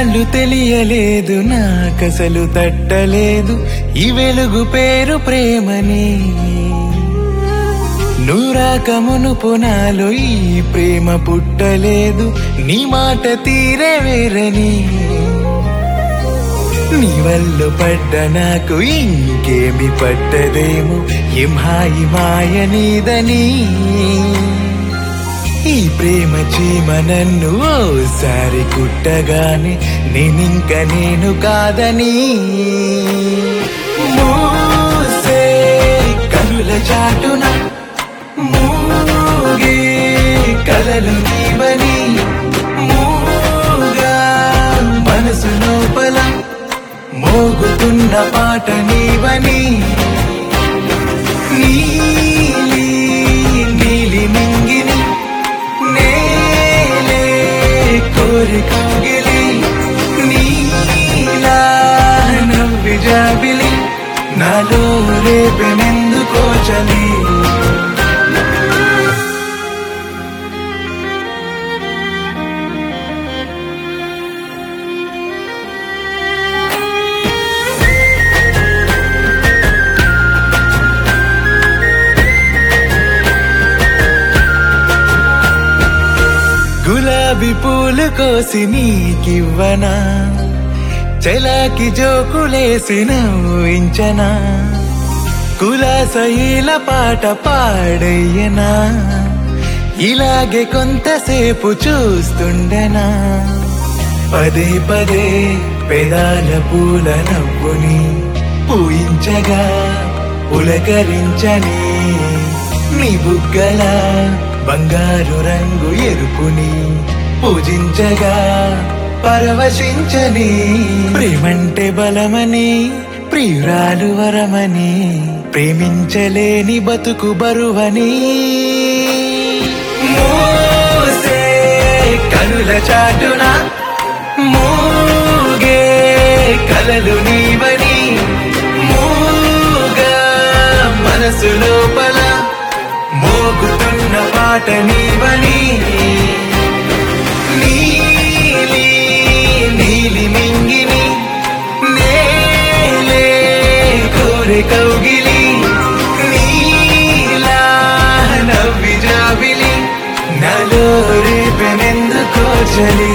ఇన్నాళ్ళు తెలియలేదు నాకసలు తట్టలేదు ఈ వెలుగు పేరు ప్రేమని నూరాక మునుపు నాలో ఈ ప్రేమ పుట్టలేదు నీ మాట తీరే వేరని నీ వల్ల పడ్డ నాకు ఇంకేమి పట్టదేమో ఏం హాయి మాయ నీదని ఈ ప్రేమ చీమ నన్ను ఓసారి కుట్టగానే నేనింక నేను కాదని మూసే కనుల చాటున మూగే కలలు నీవని మూగా మనసు లోపల మోగుతున్న పాట నీవని నీలి నీలి మింగిని నేలే కోరి కౌగిలి నీలా నవ్వి జాబిలి నాలో రేపెనెందుకో చలి గులాబీ పూలు కోసి నీకివ్వనా చెలాకి జోకులేసి నవ్వించనా కులాసైల పాట పాడయ్యనా ఇలాగే కొంతసేపు చూస్తుండనా పదే పదే పెదాల పూల నవ్వుని పూయించగా పులకరించని నీ బుగ్గల బంగారు రంగు ఎరుపుని పూజించగా పరవశించని ప్రేమంటే బలమని ప్రియురాలు వరమని ప్రేమించలేని బతుకు బరువని మూసే కనుల చాటున మూగే కలలు నీవని మూగా మనసు లోపల మోగుతున్న పాట నీవని నీలి నీలి మింగిని నేలే కోరి కౌగిలి నీలా నవ్వి జాబిలి నలో రేపెనెందుకో చలి